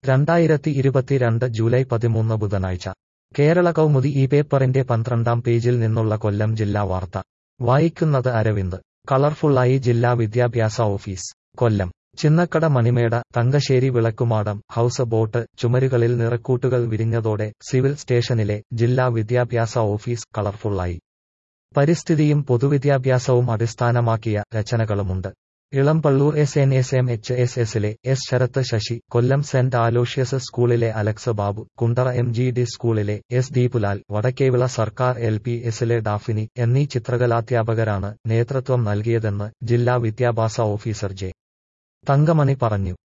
രണ്ടായിരത്തി ഇരുപത്തിരണ്ട് ജൂലൈ പതിമൂന്ന് ബുധനാഴ്ച കേരള കൗമുദി ഈ പേപ്പറിന്റെ പന്ത്രണ്ടാം പേജിൽ നിന്നുള്ള കൊല്ലം ജില്ലാ വാർത്ത വായിക്കുന്നത് അരവിന്ദ് കളർഫുള്ളായി ജില്ലാ വിദ്യാഭ്യാസ ഓഫീസ് കൊല്ലം ചിന്നക്കട മണിമേട തങ്കശ്ശേരി വിളക്കുമാടം ഹൌസ് ബോട്ട് ചുമരുകളിൽ നിറക്കൂട്ടുകൾ വിരിഞ്ഞതോടെ സിവിൽ സ്റ്റേഷനിലെ ജില്ലാ വിദ്യാഭ്യാസ ഓഫീസ് കളർഫുള്ളായി പരിസ്ഥിതിയും പൊതുവിദ്യാഭ്യാസവും അടിസ്ഥാനമാക്കിയ രചനകളുമുണ്ട് Ilampalloor S N S M H S എസിലെ എസ് ശരത്ത് ശശി കൊല്ലം സെന്റ് ആലോഷ്യസ് സ്കൂളിലെ Alex Babu Kundara M G D സ്കൂളിലെ എസ് ദീപുലാൽ വടക്കേവിള സർക്കാർ എൽ പി എസിലെ ഡാഫിനി എന്നീ ചിത്രകലാധ്യാപകരാണ് നേതൃത്വം നൽകിയതെന്ന് ജില്ലാ വിദ്യാഭ്യാസ ഓഫീസർ ജെ തങ്കമണി പറഞ്ഞു